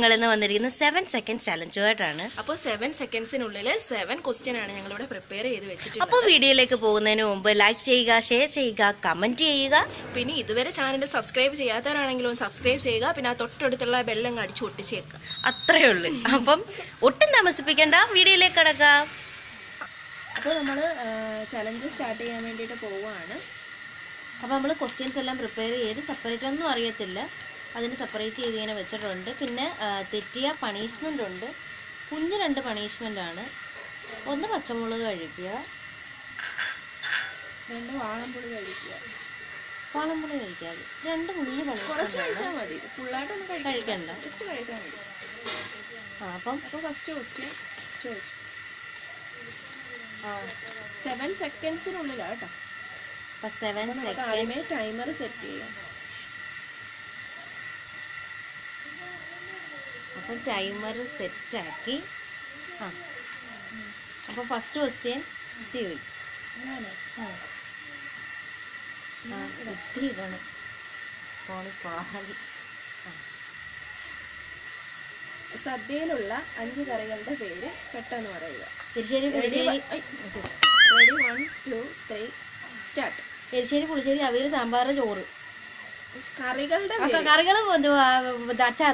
ഞങ്ങൾ ഇന്ന് വന്നിരിക്കുന്നത് സെവൻ സെക്കൻഡ് ചലഞ്ചുമായിട്ടാണ് അപ്പോൾ സെവൻ സെക്കൻഡ്സിനുള്ളിൽ സെവൻ ക്വസ്റ്റ്യൻ ആണ് ഞങ്ങളിവിടെ പ്രിപ്പയർ ചെയ്ത് വെച്ചിട്ടുള്ളത് അപ്പോൾ വീഡിയോയിലേക്ക് പോകുന്നതിന് മുമ്പ് ലൈക്ക് ചെയ്യുക ഷെയർ ചെയ്യുക കമന്റ് ചെയ്യുക പിന്നെ ഇതുവരെ ചാനൽ സബ്സ്ക്രൈബ് ചെയ്യാത്തവരാണെങ്കിലും സബ്സ്ക്രൈബ് ചെയ്യുക പിന്നെ ആ തൊട്ടടുത്തുള്ള ബെല്ലങ്ങ് അടിച്ചു ഒട്ടിച്ചേക്കുക അത്രേ ഉള്ളൂ അപ്പം ഒട്ടും താമസിപ്പിക്കേണ്ട വീഡിയോയിലേക്ക് കിടക്കാം അപ്പോൾ നമ്മൾ ചലഞ്ച് സ്റ്റാർട്ട് ചെയ്യാൻ വേണ്ടിയിട്ട് പോവുകയാണ് അപ്പോൾ നമ്മൾ ക്വസ്റ്റ്യൻസ് എല്ലാം പ്രിപ്പയർ ചെയ്ത് സെപ്പറേറ്റ് ഒന്നും അറിയത്തില്ല അതിന് സെപ്പറേറ്റ് ചെയ്ത് ഇങ്ങനെ വെച്ചിട്ടുണ്ട് പിന്നെ ആ, തെറ്റിയ പണിഷ്മെൻ്റ് ഉണ്ട് കുഞ്ഞ് രണ്ട് പണിഷ്മെൻ്റ് ആണ് ഒന്ന് പച്ചമുളക് കഴിക്കുക രണ്ട് വാളംപുളി കഴിക്കുക വാളംപുളി കഴിക്കാതെ രണ്ട് കുഞ്ഞ് കുറച്ച് പണിഷ്മെൻ്റ് കഴിച്ചാൽ മതി ഫുള്ളായിട്ടൊന്നും കഴിക്കാം കഴിക്കണ്ട ജസ്റ്റ് കഴിച്ചാൽ മതി ആ അപ്പം അപ്പോൾ ഫസ്റ്റ് ക്വസ്റ്റ്യൻ ചോദിച്ചു ആ സെവൻ സെക്കൻഡ്സിനുള്ളിലാണ് കേട്ടോ അപ്പം സെവൻ നമുക്ക് സെക്കൻഡ് ആദ്യമേ ടൈമർ സെറ്റ് ചെയ്യാം അപ്പം ടൈമർ സെറ്റാക്കി ആ അപ്പോൾ ഫസ്റ്റ് ക്വസ്റ്റ്യൻ ഇത്തി പോയി ഞാനോ ആ ആ ഇത്തി ഇടണം ഫോണിൽ പാടി സദ്യയിലുള്ള അഞ്ച് കറികളുടെ പേര് പെട്ടെന്ന് പറയുക എരിശ്ശേരി റെഡി പുളിശ്ശേരി ready one two three start എരിശ്ശേരി പുളിശ്ശേരി അവിയൽ സാമ്പാർ ചോറ് കറികളുടെ ആ കറികൾ അച്ചാർ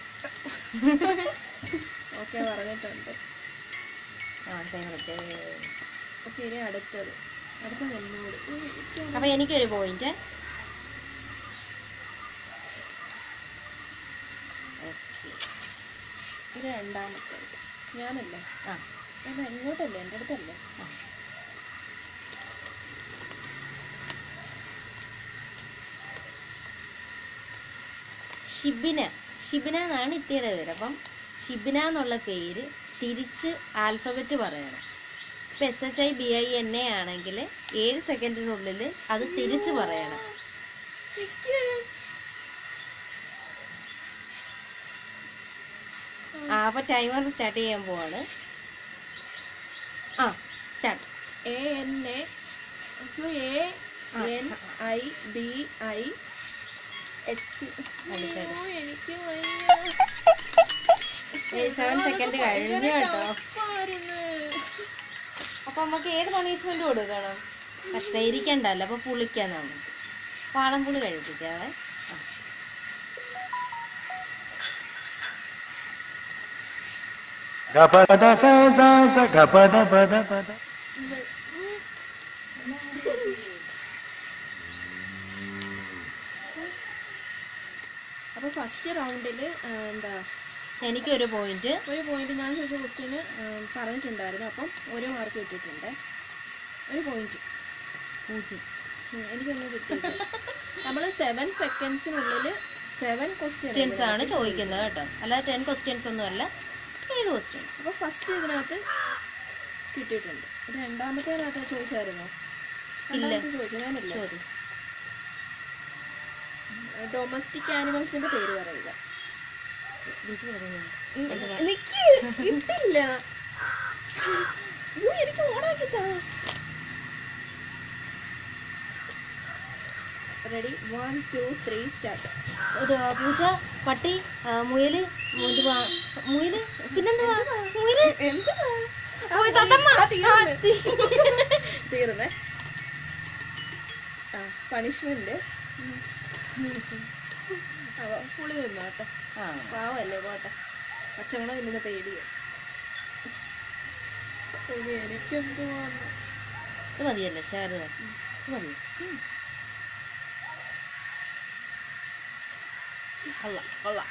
ഓക്കെ പറഞ്ഞിട്ടുണ്ട് ആ ടൈമർ ഓക്കെ ഇനി അടുത്തത് അടുത്ത നെല്ലോട് അപ്പം എനിക്കൊരു പോയിന്റ് ഇത് രണ്ടാമത്തേത് ഞാനല്ലേ ആ അല്ല ഇങ്ങോട്ടല്ലേ എൻ്റെ അടുത്തല്ലേ ആ. ഷിബിന ഷിബിന എന്നാണ് ഇത്തിയുടെ പേര് അപ്പം ഷിബിന എന്നുള്ള പേര് തിരിച്ച് ആൽഫബറ്റ് പറയണം ഇപ്പം S H I B I N A ആണെങ്കിൽ ഏഴ് സെക്കൻഡിനുള്ളിൽ അത് തിരിച്ച് പറയണം എനിക്ക് ആ അപ്പം ടൈമർ സ്റ്റാർട്ട് ചെയ്യാൻ പോവാണ് ആ start A N A A N I B I H അടിച്ചടി. എനിക്ക് വയ്യ. സെവൻ സെക്കൻഡ് കഴിഞ്ഞു കേട്ടോ ടഫായിരുന്നു. അപ്പൊ നമുക്ക് ഏത് പണിഷ്മെന്റ് കൊടുക്കണം കഷ്ടയിരിക്കണ്ടല്ലോ അപ്പൊ പുളിക്കാൻ നമുക്ക് വാളംപുളി കഴിപ്പിക്കാവേ ആ. Gapada sa sa sa gapada pada pada. അപ്പൊ ഫസ്റ്റ് റൗണ്ടില് എന്താ എനിക്കൊരു പോയിന്റ് ഒരു പോയിന്റ് ഞാൻ ചോദിച്ച ക്വസ്റ്റ്യന് പറഞ്ഞിട്ടുണ്ടായിരുന്നു അപ്പം ഒരു മാർക്ക് കിട്ടിയിട്ടുണ്ട് ഒരു പോയിന്റ് പൂജ്യം എനിക്കൊന്നും കിട്ടിയില്ല നമ്മൾ സെവൻ സെക്കൻഡ്സിനുള്ളിൽ സെവൻ ക്വസ്റ്റ്യൻസ് ക്വസ്റ്റ്യൻസ് ആണ് ചോദിക്കുന്നത് കേട്ടോ അല്ലാതെ ടെൻ ക്വസ്റ്റ്യൻസ് ഒന്നും അല്ല ഏഴ് ക്വസ്റ്റ്യൻസ് അപ്പോൾ ഫസ്റ്റ് ഇതിനകത്ത് കിട്ടിയിട്ടുണ്ട് രണ്ടാമത്തേനകത്ത് ചോദിച്ചായിരുന്നോ രണ്ടാമത്തെ ചോദിച്ചു ഞാനല്ലേ ചോദ്യം ഡൊമസ്റ്റിക് ആനിമൽസിന്റെ പേര് പറയുക വീട്ടിൽ വരുന്നുണ്ട്. എനിക്ക് കിട്ടില്ല അയ്യോ, എനിക്ക് ഓണാക്കി താ ready one two three start ഇത് പൂച്ച പട്ടി ആ, മുയല് ഇത് വാ- മുയല് പിന്നെന്തുവാ മുയല് എന്തുവാ ഓ, തത്തമ്മ. ആ, തീർന്ന്. തീർന്നേ ആ പണിഷ്മെന്റ് അവ പുളി നിന്നോട്ടെ ആ പാവല്ലേ പോട്ടെ പച്ചമുളക് തിന്നുന്ന പേടിയോ ഇനി എനിക്കെന്തുവാന്ന് ഇത് മതിയല്ലേ ശാരദ ഇത് മതി കൊള്ളാം കൊള്ളാം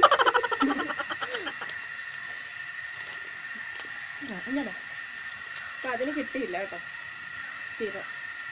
ആ, ഇങ്ങോട്ട്. അപ്പൊ അതിന് കിട്ടിയില്ല കേട്ടോ സീറോ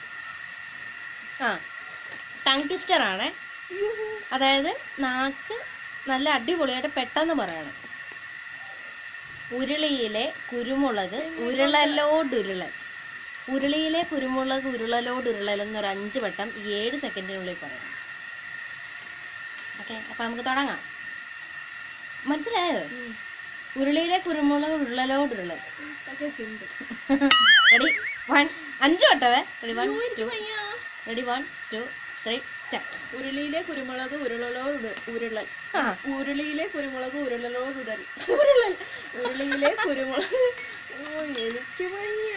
ആ ടങ് ട്വിസ്റ്റർ ആണേ അതായത് നാക്ക് നല്ല അടിപൊളിയായിട്ട് പെട്ടെന്ന് പറയണം ഉരുളിയിലെ കുരുമുളക് ഉരുളലോടുരുളൻ ഉരുളിയിലെ കുരുമുളക് ഉരുളലോടുരുളൽ എന്നൊരു അഞ്ച് വട്ടം ഏഴ് സെക്കൻഡിനുള്ളിൽ പറയണം ഓക്കെ അപ്പം നമുക്ക് തുടങ്ങാം മനസ്സിലായോ ഉരുളിയിലെ കുരുമുളക് ഉരുളലോടുരുളൻ ഓക്കെ സിമ്പിൾ റെഡി വൺ അഞ്ച് വട്ടമേ റെഡി വൺ ടു വയ്യ ready one two three start ഉരുളിയിലെ കുരുമുളക് ഉരുളലോട് ഉരുളൽ ആ ഉരുളിയിലെ കുരുമുളക് ഉരുളലോട് ഉരുളൽ ഉരുളൽ ഉരുളിയിലെ കുരുമുളക് ഓ എനിക്ക് വയ്യ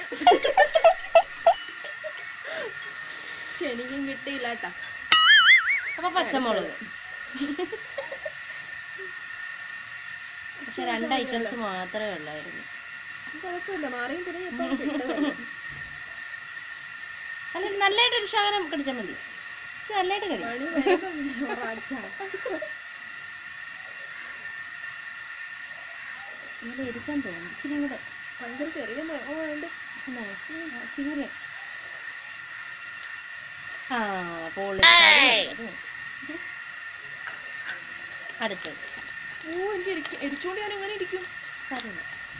ശ്ശെ, എനിക്കും കിട്ടിയില്ല കേട്ടാ അപ്പൊ പച്ചമുളക് പക്ഷെ രണ്ട് ഐറ്റംസ് മാത്രമേ ഉള്ളായിരുന്നു കുഴപ്പമില്ല മാറിയും പിന്നെ എപ്പോ കിട്ടുമല്ലോ അല്ല നല്ലതായിട്ടൊരു ശകലം കടിച്ചാൽ മതി പക്ഷെ നല്ലതായിട്ട് കഴിയും പണി വേഗം ഒരാഴ്ച. നല്ല എരിച്ചാൻ തോന്നും ഇച്ചിരി കൂടെ ഭയങ്കര ചെറിയ മ- ഓ, ഉണ്ട്. എന്താണ് ആ, ഇച്ചിരി കൂടെ ആ പോളി അടുത്തത് ഓ എനിക്ക് എരിക്ക- എരിച്ചോണ്ട് ഞാൻ എങ്ങനെ ഇരിക്കും സാരമില്ല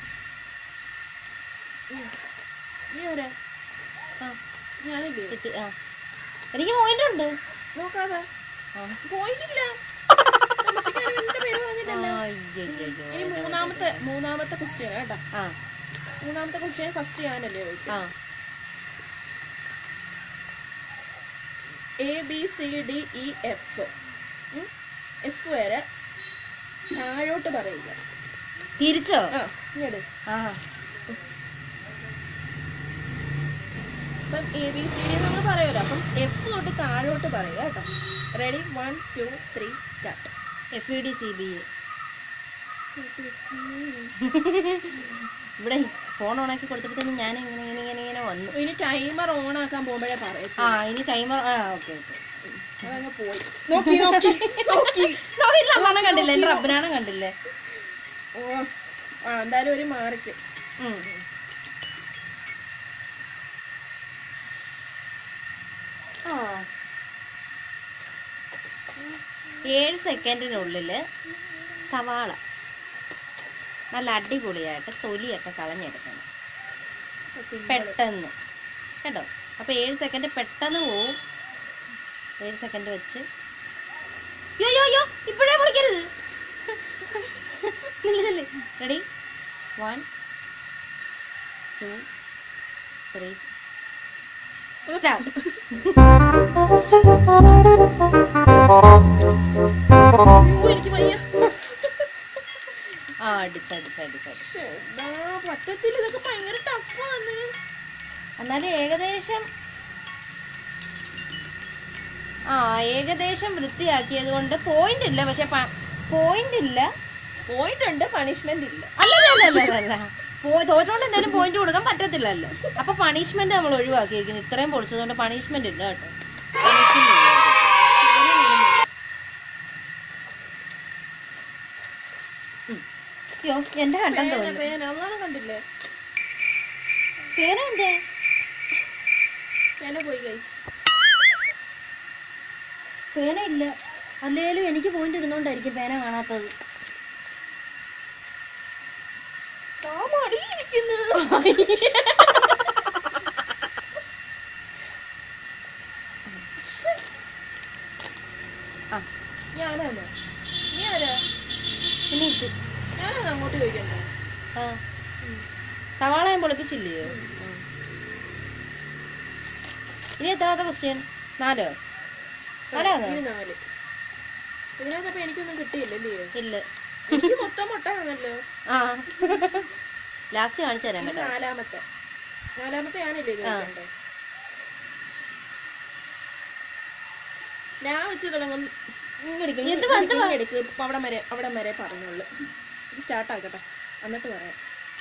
നീ ആരാ ആ ഞാനില്ലേ കിട്ടി ആ എനിക്ക് പോയിന്റ് ഉണ്ട് നോക്കാതെ ആ പോയിട്ടില്ല താമസിക്കാനും എന്റെ പേര് പറഞ്ഞിട്ടല്ല അയ്യയ്യോ. ഇനി മൂന്നാമത്തെ മൂന്നാമത്തെ ക്വസ്റ്റ്യൻ കേട്ടാ ആ മൂന്നാമത്തെ ക്വസ്റ്റ്യൻ ഫസ്റ്റ് ഞാനല്ലേ ചോദിക്കും ആ A B C D E F F വരെ താഴോട്ട് പറയുക തിരിച്ചോ ആ ഇങ്ങട് ആ അപ്പം എ ബി സി ഡി നമ്മൾ പറയുമല്ലോ അപ്പം എഫ് തൊട്ട് താഴോട്ട് പറയുക കേട്ടോ ready one two three start F E D C B A ഇവിടെ ഫോൺ ഓണാക്കി കൊടുത്തപ്പോഴത്തേനും ഞാൻ ഇങ്ങനെ ഇങ്ങനെ ഇങ്ങനെ ഇങ്ങനെ വന്നു ഇനി ടൈമർ ഓൺ ആക്കാൻ പോകുമ്പോഴേ പറയും ആ ഇനി ടൈമർ ആ ഓക്കെ ഓക്കെ അതങ്ങ് പോയി നോക്കി നോക്കി നോക്കി അതാണ് കണ്ടില്ലേ എൻ്റെ റബ്ബനാണ് കണ്ടില്ലേ ഓ ആ എന്തായാലും ഒരു മാർക്ക് ഉം. ആ ഏഴ് സെക്കൻഡിനുള്ളിൽ സവാള നല്ല അടിപൊളിയായിട്ട് തൊലിയൊക്കെ കളഞ്ഞെടുക്കണം പെട്ടെന്ന് കേട്ടോ അപ്പോൾ ഏഴ് സെക്കൻഡ് പെട്ടെന്ന് പോവും ഏഴ് സെക്കൻഡ് വെച്ച് യോ യോ യോ ഇപ്പോഴേ വിളിക്കരുത് ready one two three start അയ്യോ, എനിക്ക് വയ്യ ആ അടിച്ചടിച്ചടിച്ചടി ശ്ശെടാ, പറ്റത്തില്ല ഇതൊക്കെ ഭയങ്കര ടഫാണ് എന്നാലും ഏകദേശം ആ ഏകദേശം വൃത്തിയാക്കിയത് കൊണ്ട് പോയിന്റ് ഇല്ല പക്ഷെ പോയിന്റ് ഇല്ല പോയിന്റ് ഉണ്ട് പണിഷ്മെന്റ് ഇല്ല അല്ലല്ല അല്ല അല്ല അല്ല പോയി തോറ്റോണ്ട് എന്തായാലും പോയിന്റ് കൊടുക്കാൻ പറ്റത്തില്ലല്ലോ അപ്പൊ പണിഷ്മെന്റ് നമ്മൾ ഒഴിവാക്കിയിരിക്കുന്നു ഇത്രയും പൊളിച്ചതുകൊണ്ട് പണിഷ്മെന്റ് ഇല്ല കേട്ടോ പണിഷ്മെന്റ് അയ്യോ എന്റെ കണ്ടം പേന തോന്നുന്നു പേന അതാണ് കണ്ടില്ലേ പേന എന്തേ പേന പോയി ഗൈസ് പേന ഇല്ല അല്ലേലും എനിക്ക് പോയിന്റ് ഇരുന്നോണ്ടായിരിക്കും പേന കാണാത്തത് ആ മടിയിരിക്കുന്നു ആ ഞാനാണോ നീ ആരാ ഇനി ഇത് ഞാനാണ് അങ്ങോട്ട് ചോദിക്കണ്ടേ ആ സവാള ഞാൻ പൊളിപ്പിച്ചില്ലയോ ഇനി എത്രാമത്തെ ക്വസ്റ്റ്യൻ നാലോ നാലാണോ ഇനി നാല് ഇതിനകത്തപ്പോ എനിക്കൊന്നും കിട്ടിയില്ലല്ലേ ഇല്ല എനിക്ക് മൊത്തം മുട്ടയാണല്ലോ ആ ലാസ്റ്റ് കാണിച്ചു തരാം ഇനി കേട്ടോ നാലാമത്തെ നാലാമത്തെ ഞാനല്ലേ ചോദിക്കണ്ടേ ഞാൻ വെച്ച് തുടങ്ങും ഇങ്ങെടുക്ക്, എന്ത് ഇങ്ങെടുക്ക്, വന്ന് വാ? ഇങ്ങെടുക്ക്. ഇപ്പൊ അവിടെ വരെ അവിടെ വരെ പറഞ്ഞോളൂ ഇത് സ്റ്റാർട്ട് ആക്കട്ടെ എന്നിട്ട് പറയാം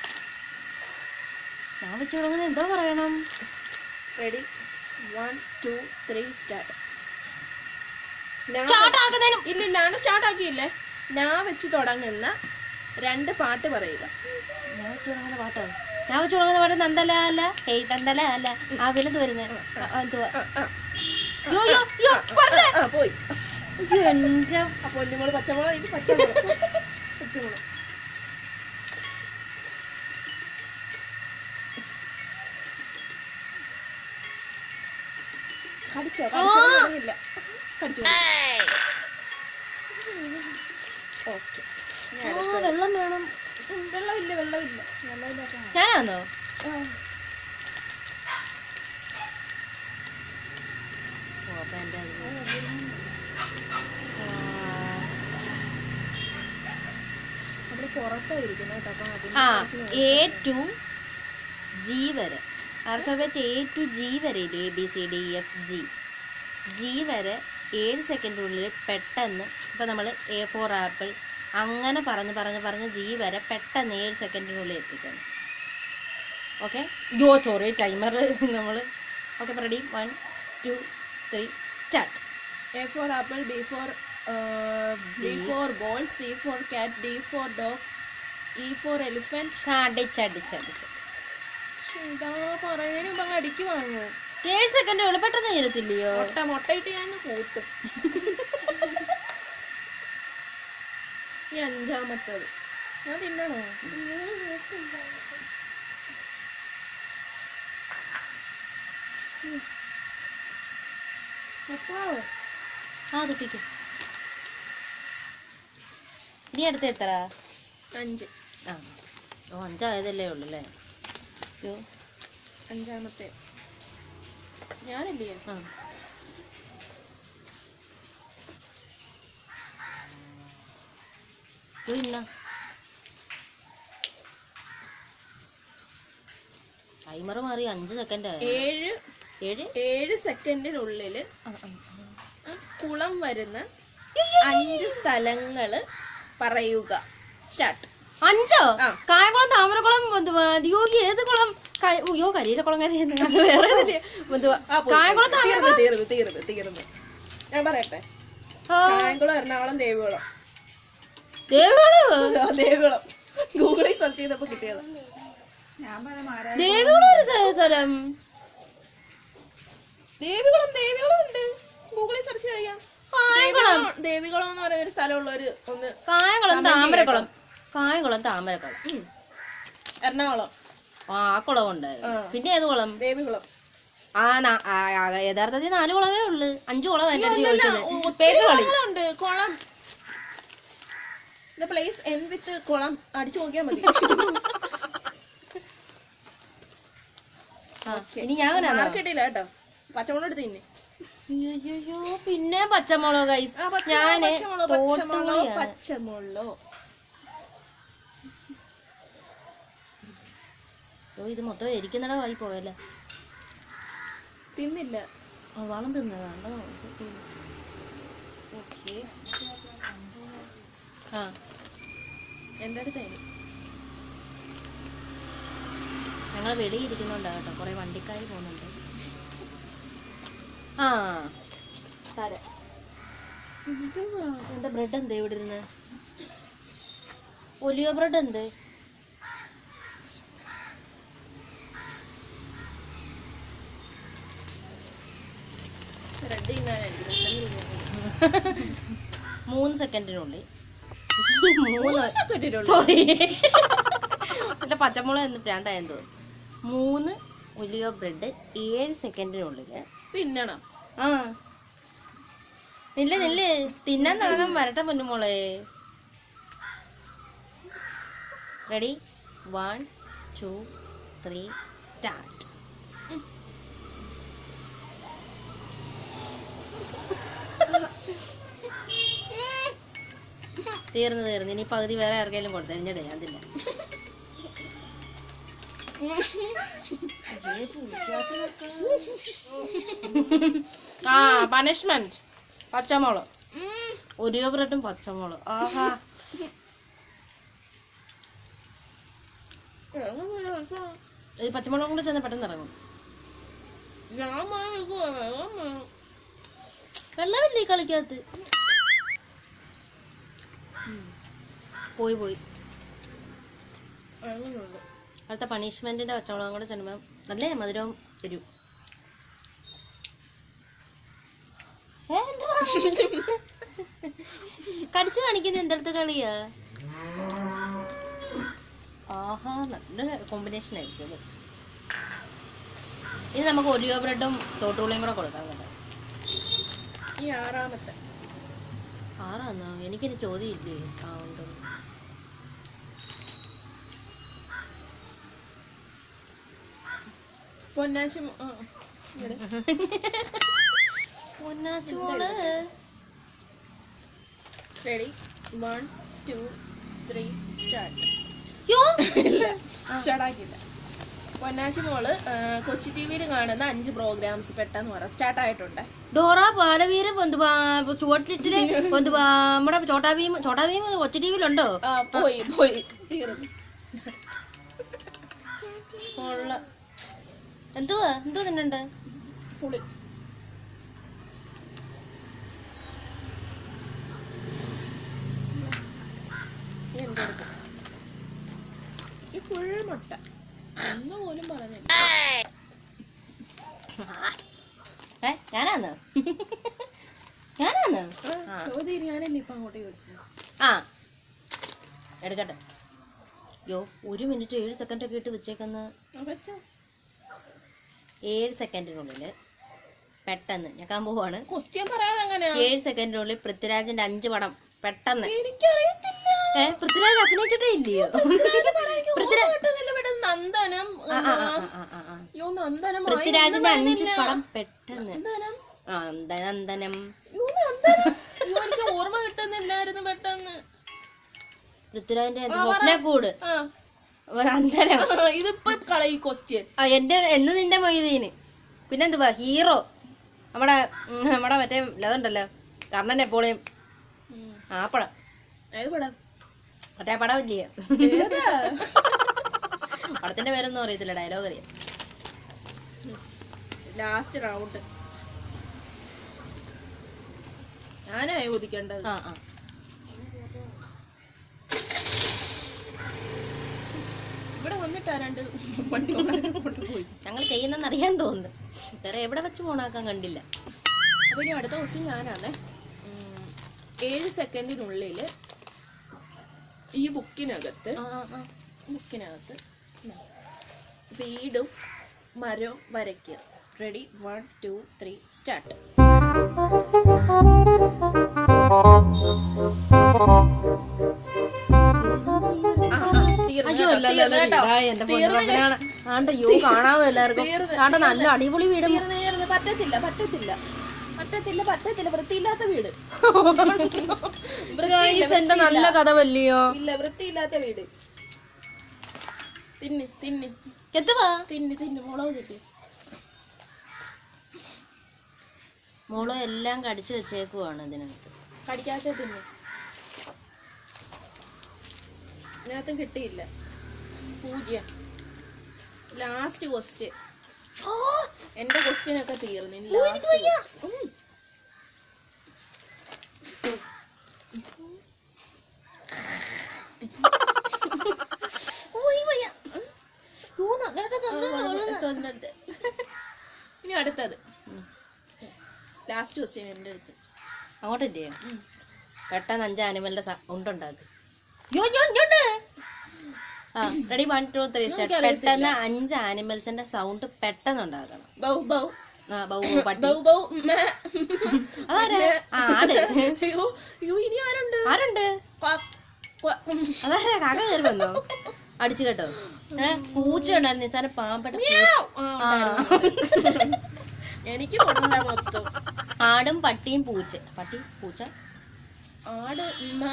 ഞാൻ വെച്ച് തുടങ്ങുന്നത് എന്തോ പറയണം ready one two three start start ആക്കുന്നതിനും ഇല്ലില്ല ആണ് സ്റ്റാർട്ട് ആക്കിയില്ലേ ഞാൻ വെച്ച് തുടങ്ങുന്ന രണ്ട് പാട്ട് പറയുക ഞാൻ വെച്ച് തുടങ്ങുന്ന പാട്ടാണ് ഞാൻ വെച്ച് തുടങ്ങുന്ന പാട്ട് നന്ദല അല്ല ഹേയ് തന്തല അല്ല ആ വലുത് വരുന്നത് എന്തുവാ ആ, ആ, യോ യോ യോ പറഞ്ഞേ ആ പോയി എന്റെ ആ പൊന്നുമോള് പച്ചമുളക് ഇത് പച്ചമുളക് പച്ചമുളക് കടിച്ചോ കടിച്ചോ അറിയില്ല കടിച്ചു ഓക്കെ ആ വെള്ളം വേണം വെള്ളമില്ല വെള്ളമില്ല വെള്ളമില്ലാത്ത ഞാനാന്നോ ഓ അപ്പൊ എൻ്റെ അത് പോയി. പുറത്തായിരിക്കുന്നത് കേട്ടോ അപ്പം അതിന് ആ കുറച്ച് എ ടു ജി വരെ ആൽഫബറ്റ് എ ടു ജി വരെ ഇല്ലേ A B C D F G G വരെ ഏഴ് സെക്കൻഡിനുള്ളിൽ പെട്ടെന്ന് ഇപ്പം നമ്മൾ എ ഫോർ ആപ്പിൾ അങ്ങനെ പറഞ്ഞ് പറഞ്ഞ് പറഞ്ഞ് ജി വരെ പെട്ടെന്ന് ഏഴ് സെക്കൻഡിനുള്ളിൽ എത്തിക്കണം ഓക്കെ യോ സോറി ടൈമർ നമ്മൾ okay ready one two three start A for apple, B for uh, B for ball, C for cat, D for dog, E for elephant. അടിച്ചടിച്ചടിച്ച് ഇതാ പറയുന്നതിന് മുമ്പ് അങ്ങ് അടിക്ക് വാങ്ങ് ഏഴ് സെക്കൻഡുകൾ പെട്ടെന്ന് തീരത്തില്ലയോ മുട്ട മുട്ടയിട്ട് ഞാൻ ഇന്ന് കൂട്ടും ഈ അഞ്ചാമത്തത് ഞാൻ തിന്നണോ ആ കുത്തിക്ക് ഇനി അടുത്ത എത്ര അഞ്ച് ആ ഓ അഞ്ചായതല്ലേ ഉള്ളു അല്ലേ അയ്യോ അഞ്ചാമത്തെ ഞാനല്ലേ ആ അയ്യോ, ഇന്ന ടൈമർ മാറി അഞ്ച് സെക്കൻഡ് ആയി ഏഴ് ഏഴ് ഏഴ് സെക്കൻഡിനുള്ളിൽ ആ, ആ, ആ. കുളം വരുന്ന അഞ്ച് സ്ഥലങ്ങള് പറയുക സ്റ്റാർട്ട് അഞ്ചോ ആ. കായംകുളം താമരക്കുളം എന്തുവാ, യോഗി ഏത് കുളം കായ- അയ്യോ കരിയിലക്കുളം കരയുന്നു അത് വേറെ ഇതില്ലേ. എന്തുവാ, കായംകുളം താമര തീർന്നു തീർന്നു തീർന്നു തീർന്നു ഞാൻ പറയട്ടെ ആ, കായംകുളം എറണാകുളം ദേവികുളം ദേവികുളം ആ, ദേവികുളം ഗൂഗിളിൽ സെർച്ച് ചെയ്തപ്പോ കിട്ടിയതാ ദേവികുളം ഒരു സ്ഥ- സ്ഥലം ദേവികുളം ദേവികുളം ഉണ്ട് ഗൂഗിളിൽ സെർച്ച് ചെയ്യാം കായംകുളം ദേവികുളം- ദേവികുളം എന്ന് പറയുന്ന ഒരു സ്ഥലമുള്ള ഒരു ഒന്ന് കായംകുളം താമരക്കുളം കായംകുളം താമരക്കുളം ഉം. എറണാകുളം ആ ആ കുളം ഉണ്ടായിരുന്നു പിന്നെ ഏത് കുളം ദേവികുളം ആ നാ- ആ, ആ, യഥാർത്ഥത്തിൽ നാല് കുളമേ ഉള്ളു അഞ്ചു കുളം എന്റെ അടുത്ത് അല്ലല്ല, ചോദിച്ചത് ഒത്തിരി പേക്ക് കളി കുളങ്ങളുണ്ട് കുളം ദ പ്ലേസ് എൻ വിത്ത് കുളം അടിച്ചു നോക്കിയാൽ മതി ആ, ഇനി ഞാൻ കണ്ടാ മാർക്ക് കിട്ടിയില്ല കേട്ടോ പച്ചമുളക് എടുത്ത് തിന്നെ അയ്യോ പിന്നെ പച്ചമുളക് ഗൈസ് ആ പച്ചമുളക് ഞാന് പച്ചമുളക് പച്ചമുളക് തോട്ടുപുളിയാണ്. പച്ചമുളക് ഓ ഇത് മൊത്തം എരിക്കുന്നിട വായി പോയല്ലേ തിന്നില്ല ആ, വളം തിന്നതാണ്ടോ ഓക്കെ ആ എൻ്റെ അടുത്തായി ഞങ്ങൾ വെളിയിരിക്കുന്നുണ്ടാ കേട്ടോ കുറെ വണ്ടിക്കാർ പോകുന്നുണ്ട് ആ തരാം എന്താ ബ്രെഡ് എന്താ ഇവിടെ ഇരുന്ന് ഒലിയോ ബ്രെഡ് എന്ത് റെഡ് തിന്നാനായിരിക്കും മൂന്ന് സെക്കൻഡിനുള്ളിൽ മൂന്ന് സെക്കൻഡിനുള്ളിൽ സോറി അല്ല പച്ചമുളക് എന്ന് പ്രാന്തായെന്ന് തോന്നുന്നു മൂന്ന് ഒലിയോ ബ്രെഡ് ഏഴ് സെക്കൻഡിനുള്ളിൽ തിന്നണം ആ നില്ല നില്ല് തിന്നാൻ തുടങ്ങാൻ വരട്ടെ പൊന്നുമോളെ ready one two three start തീർന്നു തീർന്നു ഇനി പകുതി വേറെ ആർക്കെങ്കിലും കൊടുത്തു എന്നിട്ട് ഞാൻ തിന്നാം ആ പണിഷ്മെന്റ് പച്ചമുളക് ഒരു ബ്രെഡും പച്ചമുളക് ആഹാ ഈ പച്ചമുളകും കൂടെ ചെന്ന് പെട്ടെന്ന് ഇറങ്ങും ഞാൻ വാങ്ങിക്കുവാ, വെള്ളം വേണം. വെള്ളമില്ലേ ഈ കളിക്കകത്ത് ഉം. പോയി പോയി വെള്ളമുണ്ട്. അടുത്ത പണിഷ്മെന്റിന്റെ പച്ചമുളകും കൂടെ ചെല്ലുമ്പോൾ നല്ല മധുരവും വരും ഏ, എന്തുവാ? കടിച്ചു കാണിക്കുന്ന എന്തടുത്ത് കളിയാ ആഹാ നല്ല കോമ്പിനേഷൻ ആയിരിക്കും അത് ഇത് നമുക്ക് ഒലിയോ ബ്രെഡും തോട്ടുപുളിയും കൂടെ കൊടുക്കാം കേട്ടോ ഈ ആറാമത്തെ ആറാന്നോ എനിക്കിനി ചോദ്യം ഇല്ലേ ആ ഉണ്ട് പൊന്നാച്ചി മോ- ആ, ഇവിടെ. പൊന്നാച്ചോള് ready one two three start യോ സ്റ്റാർട്ട് ആക്കില്ല പൊന്നാശി മോള് ആ, കൊച്ചി ടി വിയിൽ കാണുന്ന അഞ്ച് പ്രോഗ്രാംസ് പെട്ടെന്ന് പറ സ്റ്റാർട്ട് ആയിട്ടുണ്ട് ഡോറ ബാലവീര പൊന്തുവാ ചുവട്ടിട്ടില് പൊന്തുവാ നമ്മുടെ ചോട്ടാ ഭീം ചോട്ടാ ഭീം കൊച്ചു ടി വിയിലുണ്ടോ ആ പോയി പോയി തീർന്നു ഉള്ള എന്തുവാ എന്തോ തിന്നുണ്ട് പുളി ഇത് എൻ്റെ അടുത്ത്. ഈ ഫുൾ മുട്ട ഒന്ന് പോലും പറഞ്ഞില്ല ഏ ഞാനാന്ന് ഞാനാന്ന് ആ, ചോദ്യം ഞാനല്ലേ ഇപ്പൊ അങ്ങോട്ടേ ചോദിച്ചത് ആ എടുക്കട്ടെ യോ ഒരു മിനിറ്റ് ഏഴ് സെക്കൻഡ് ഒക്കെ ഇട്ട് വെച്ചേക്കുന്ന ആ, വെച്ചോ ഏഴ് സെക്കൻഡിനുള്ളിൽ പെട്ടെന്ന് ഞെക്കാൻ പോവാണ് ക്വസ്റ്റ്യൻ പറയാതെ എങ്ങനെയാ ഏഴ് സെക്കൻഡിനുള്ളിൽ പൃഥ്വിരാജിന്റെ അഞ്ച് പടം പെട്ടെന്ന് എനിക്കറിയത്തില്ല ഏ പൃഥ്വിരാജ് അഭിനയിച്ചിട്ടേ ഇല്ലയോ പൃഥ്വിരാജ് കിട്ടുന്നില്ല ഇവിടെ നന്ദനം ആ, ആ, ആ, ആ, ആ, ആ. യോ നന്ദനം പൃഥ്വിരാജിന്റെ അഞ്ച് പടം പെട്ടെന്ന് നന്ദനം ആ നന്ദ- നന്ദനം യോ നന്ദനം യോ എനിക്ക് ഓർമ്മ കിട്ടുന്നില്ലായിരുന്നു പെട്ടെന്ന് പൃഥ്വിരാജിന്റെ സ്വപ്നക്കൂട് ആ നന്ദനം ആ, ഇതിപ്പോ കളയി ക്വസ്റ്റ്യൻ ആ എന്റെ എന്ന് നിന്റെ മൊയ്തീന് പിന്നെന്തുവാ ഹീറോ നമ്മുടെ ഉം, നമ്മുടെ മറ്റേ ഇതുണ്ടല്ലോ കർണൻ എപ്പോഴും ആ പടം ഏത് പടം മറ്റേ പടം ഇല്ലേ ഏതാ പടത്തിന്റെ പേരൊന്നും അറിയത്തില്ല ഡയലോഗ് അറിയാം ലാസ്റ്റ് റൗണ്ട് ഞാനാ ചോദിക്കേണ്ടത് ആ ആ ഇവിടെ വന്നിട്ടാ രണ്ട് വണ്ടി കൊണ്ടുപോയി ഞങ്ങൾ ചെയ്യുന്നെന്ന് അറിയാൻ തോന്നുന്നു വേറെ എവിടെ വെച്ച് പോണാക്കാൻ കണ്ടില്ല അപ്പൊ ഇനി അടുത്ത ക്വസ്റ്റ്യൻ ഞാനാണ് ഏഴ് സെക്കൻഡിനുള്ളിൽ ഈ ബുക്കിനകത്ത് ആ, ആ, ആ. ബുക്കിനകത്ത് വീടും മരവും വരയ്ക്കുക ready one two three start അയ്യോ അല്ല അല്ല, അല്ല, ഇതാ എന്റെ പൊന്നുറപ്പിനാണ് ആണ്ട് യോ കാണാവോ എല്ലാവർക്കും ആണ്ട് നല്ല അടിപൊളി വീട് പറ്റത്തില്ല പറ്റത്തില്ല പറ്റത്തില്ല പറ്റത്തില്ല വൃത്തിയില്ലാത്ത വീട് ഗൈസ് എന്റെ നല്ല കഥ വല്ലിയോ ഇല്ല വൃത്തിയില്ലാത്ത വീട് തിന്ന് തിന്ന് എത്തുവാ തിന്ന് തിന്ന് മുളക് കിട്ടി മോളോ എല്ലാം കടിച്ചു വെച്ചേക്കുവാണ് ഇതിനകത്ത് കടിക്കാത്ത തിന്ന് ഇതിനകത്തും കിട്ടിയില്ല പൂജ്യം ലാസ്റ്റ് ക്വസ്റ്റ്യൻ എന്റെ ക്വസ്റ്റ്യൻ ഒക്കെ തീർന്നു ഇനി ലാസ്റ്റ് ഇനി അടുത്തത് ലാസ്റ്റ് ക്വസ്റ്റ്യൻ എന്റെ അടുത്ത് അങ്ങോട്ടില്ലേ പെട്ടെന്ന് അഞ്ച് ആനിമലിന്റെ സൗണ്ട് ഉണ്ടാക്കി യോ യോ ഇങ്ങോട്ട് ആ ready one two three start പെട്ടെന്ന് അഞ്ച് ആനിമൽസിന്റെ സൗണ്ട് പെട്ടെന്ന് ഉണ്ടാക്കണം ബൗ ബൗ ആ ബൗ ബൗ പട്ടി ബൗ ബൗ മേ. അതാരാ ആ ആട് അയ്യോ അയ്യോ ഇനി ആരുണ്ട് ആരുണ്ട് ക്വാ, ക്വാ. അതാരാ കാക്ക കയറി വന്നോ അടിച്ചു കേട്ടോ ഏ പൂച്ച ഉണ്ടായിരുന്നു നിസാന പാമ്പട്ട മ്യാവ്. ആ, ഉണ്ടായിരുന്നു. എനിക്ക് കൊണ്ട മൊത്തം ആടും പട്ടിയും പൂച്ച പട്ടി പൂച്ച ആട് ഉമ്മ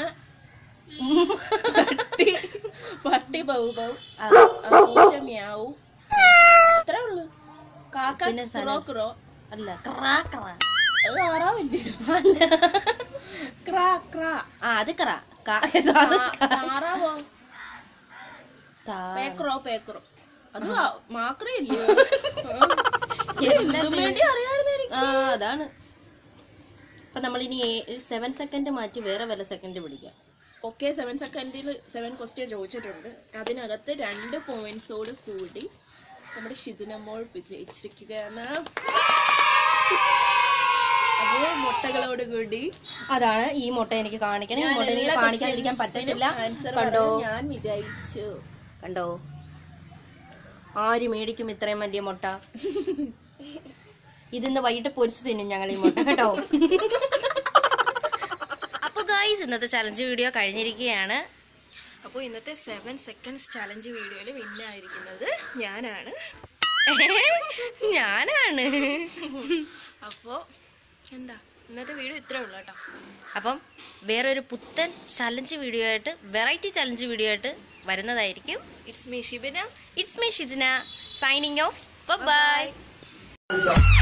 പട്ടി പട്ടി ബൗ ബൗ ആ, ആ, പൂച്ച മ്യാവു അത്രേ ഉള്ളൂ കാക്ക പിന്നെ ഒരു ക്രോ ക്രോ അല്ല ക്രാ ക്രാ അത് താറാവില്ലേ ക്രാ ക്രാ ആ അത് ക്രാ കാ- അത് താ- താറാവോ താ- പേക്രോ പേക്രോ അത് മാക്രയില്ലേ എന്തും വേണ്ടി അറിയാമായിരുന്നു എനിക്ക് ആ അതാണ് അപ്പൊ നമ്മൾ ഇനി സെവൻ സെക്കൻഡ് മാറ്റി വേറെ വല്ല സെക്കൻഡ് പിടിക്കാം ഓക്കെ സെവൻ സെക്കൻഡിൽ സെവൻ ക്വസ്റ്റ്യൻ ചോദിച്ചിട്ടുണ്ട് അതിനകത്ത് രണ്ട് പോയിന്റ്സോട് കൂടി നമ്മുടെ ഷിജുനമോൾ വിജയിച്ചിരിക്കുകയാണ് അപ്പോൾ മുട്ടകളോട് കൂടി അതാണ് ഈ മുട്ട എനിക്ക് കാണിക്കണം ഈ മുട്ട എനിക്ക് കാണിക്കാതിരിക്കാൻ പറ്റത്തില്ല ആൻസർ കണ്ടോ ഞാൻ വിജയിച്ചു കണ്ടോ ആര് മേടിക്കും ഇത്രയും വലിയ മുട്ട ഇതിന്ന് വൈകിട്ട് പൊരിച്ചു തിന്നും ഞങ്ങൾ ഈ മുട്ട കേട്ടോ അപ്പൊ ഗായ്സ് ഇന്നത്തെ ചലഞ്ച് വീഡിയോ കഴിഞ്ഞിരിക്കുകയാണ് അപ്പോൾ ഇന്നത്തെ സെവൻ സെക്കൻഡ്സ് ചലഞ്ച് വീഡിയോയിൽ വിന്നായിരിക്കുന്നത് ഞാനാണ് ഞാനാണ് അപ്പോൾ എന്താ ഇന്നത്തെ വീഡിയോ ഇത്രേ ഉള്ളൂ കേട്ടോ അപ്പം വേറൊരു പുത്തൻ ചലഞ്ച് വീഡിയോ ആയിട്ട് വെറൈറ്റി ചലഞ്ച് വീഡിയോ ആയിട്ട് വരുന്നതായിരിക്കും it's me Shibina it's me Shijina signing off by